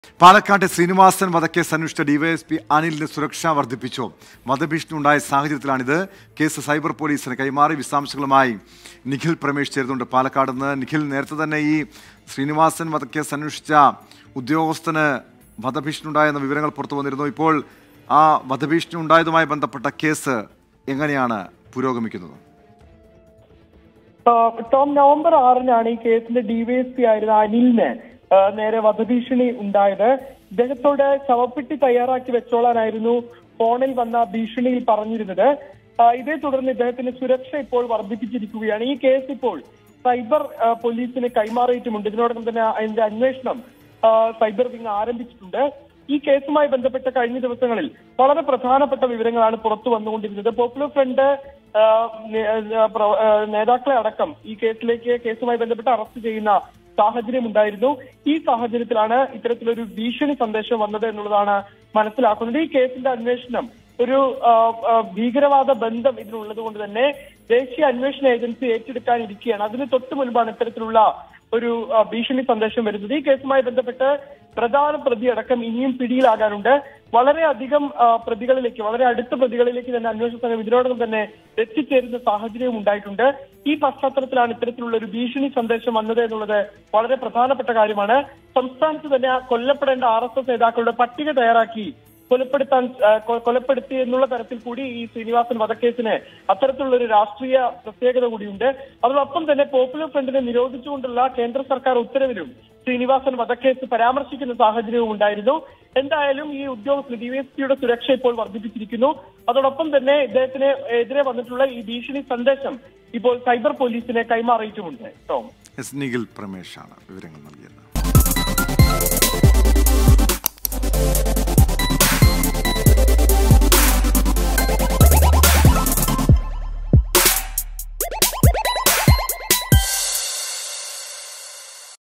പാലക്കാട്ടെ ശ്രീനിവാസൻ വധക്കേസ് അന്വേഷിച്ച ഡിവൈഎസ്പി അനിലിന് സുരക്ഷ വർദ്ധിപ്പിച്ചു വധഭീഷണി ഉണ്ടായ സാഹചര്യത്തിലാണിത് കേസ് സൈബർ പോലീസിന് കൈമാറി വിശദാംശങ്ങളുമായി നിഖിൽ പ്രമേഷ് ചേരുന്നുണ്ട് പാലക്കാട് നിന്ന് നിഖിൽ നേരത്തെ തന്നെ ഈ ശ്രീനിവാസൻ വധക്കേസ് അന്വേഷിച്ച ഉദ്യോഗസ്ഥന് വധഭീഷണി ഉണ്ടായെന്ന വിവരങ്ങൾ പുറത്തു വന്നിരുന്നു ഇപ്പോൾ ആ വധഭീഷണി ഉണ്ടായതുമായി ബന്ധപ്പെട്ട കേസ് എങ്ങനെയാണ് പുരോഗമിക്കുന്നത് ആ, ടോം നവംബർ ആറിനാണ് ഈ കേസിന്റെ ഡിവൈഎസ്പി ആയിരുന്ന അനിലിന് ആ, നേരെ വധഭീഷണി ഉണ്ടായത് ഇദ്ദേഹത്തോട് ശവപ്പെട്ടി തയ്യാറാക്കി വെച്ചോളാനായിരുന്നു ഫോണിൽ വന്ന ഭീഷണിയിൽ പറഞ്ഞിരുന്നത് ആ, ഇതേ തുടർന്ന് ഇദ്ദേഹത്തിന്റെ സുരക്ഷ ഇപ്പോൾ വർദ്ധിപ്പിച്ചിരിക്കുകയാണ് ഈ കേസ് ഇപ്പോൾ സൈബർ ആ, പോലീസിന് കൈമാറിയിട്ടുമുണ്ട് ഇതിനോടൊപ്പം തന്നെ അതിന്റെ അന്വേഷണം ആ, സൈബർ വിങ് ആരംഭിച്ചിട്ടുണ്ട് ഈ കേസുമായി ബന്ധപ്പെട്ട കഴിഞ്ഞ ദിവസങ്ങളിൽ വളരെ പ്രധാനപ്പെട്ട വിവരങ്ങളാണ് പുറത്തു വന്നുകൊണ്ടിരുന്നത് പോപ്പുലർ ഫ്രണ്ട് ആ, നേ- ആ, പ്ര- ആ, നേതാക്കളെ അടക്കം ഈ കേസിലേക്ക് കേസുമായി ബന്ധപ്പെട്ട് അറസ്റ്റ് ചെയ്യുന്ന സാഹചര്യം ഉണ്ടായിരുന്നു ഈ സാഹചര്യത്തിലാണ് ഇത്തരത്തിലൊരു ഭീഷണി സന്ദേശം വന്നത് എന്നുള്ളതാണ് മനസ്സിലാക്കുന്നത് ഈ കേസിന്റെ അന്വേഷണം ഒരു ആ, ആ, ഭീകരവാദ ബന്ധം ഇതിനുള്ളത് കൊണ്ട് തന്നെ ദേശീയ അന്വേഷണ ഏജൻസി ഏറ്റെടുക്കാനിരിക്കുകയാണ് അതിന് തൊട്ട് മുൻപാണ് ഇത്തരത്തിലുള്ള ഒരു ആ, ഭീഷണി സന്ദേശം വരുന്നത് ഈ കേസുമായി ബന്ധപ്പെട്ട് പ്രധാന പ്രതി അടക്കം ഇനിയും പിടിയിലാകാനുണ്ട് വളരെയധികം ആ, പ്രതികളിലേക്ക് വളരെ അടുത്ത പ്രതികളിലേക്ക് തന്നെ അന്വേഷണ സംഘം ഇതിനോടകം തന്നെ എത്തിച്ചേരുന്ന സാഹചര്യവും ഉണ്ടായിട്ടുണ്ട് ഈ പശ്ചാത്തലത്തിലാണ് ഇത്തരത്തിലുള്ള ഒരു ഭീഷണി സന്ദേശം വന്നത് എന്നുള്ളത് വളരെ പ്രധാനപ്പെട്ട കാര്യമാണ് സംസ്ഥാനത്ത് തന്നെ ആ കൊല്ലപ്പെടേണ്ട ആർ എസ് എസ് നേതാക്കളുടെ പട്ടിക തയ്യാറാക്കി കൊലപ്പെടുത്താൻ ആ, കൊ- കൊലപ്പെടുത്തി എന്നുള്ള തരത്തിൽ കൂടി ഈ ശ്രീനിവാസൻ വധക്കേസിന് അത്തരത്തിലുള്ള ഒരു രാഷ്ട്രീയ പ്രത്യേകത കൂടിയുണ്ട് അതോടൊപ്പം തന്നെ പോപ്പുലർ ഫ്രണ്ടിനെ നിരോധിച്ചുകൊണ്ടുള്ള കേന്ദ്ര സർക്കാർ ഉത്തരവിലും ശ്രീനിവാസൻ വധക്കേസ് പരാമർശിക്കുന്ന സാഹചര്യവും ഉണ്ടായിരുന്നു എന്തായാലും ഈ ഉദ്യോഗസ്ഥർ ഡിവൈഎസ്പിയുടെ സുരക്ഷ ഇപ്പോൾ വർദ്ധിപ്പിച്ചിരിക്കുന്നു അതോടൊപ്പം തന്നെ ഇദ്ദേഹത്തിന് എതിരെ വന്നിട്ടുള്ള ഈ ഭീഷണി സന്ദേശം ഇപ്പോൾ സൈബർ പോലീസിനെ കൈമാറിയിട്ടുമുണ്ട് ടോം എസ് നിഖിൽ പ്രമേഷാണ് വിവരങ്ങൾ നൽകിയത്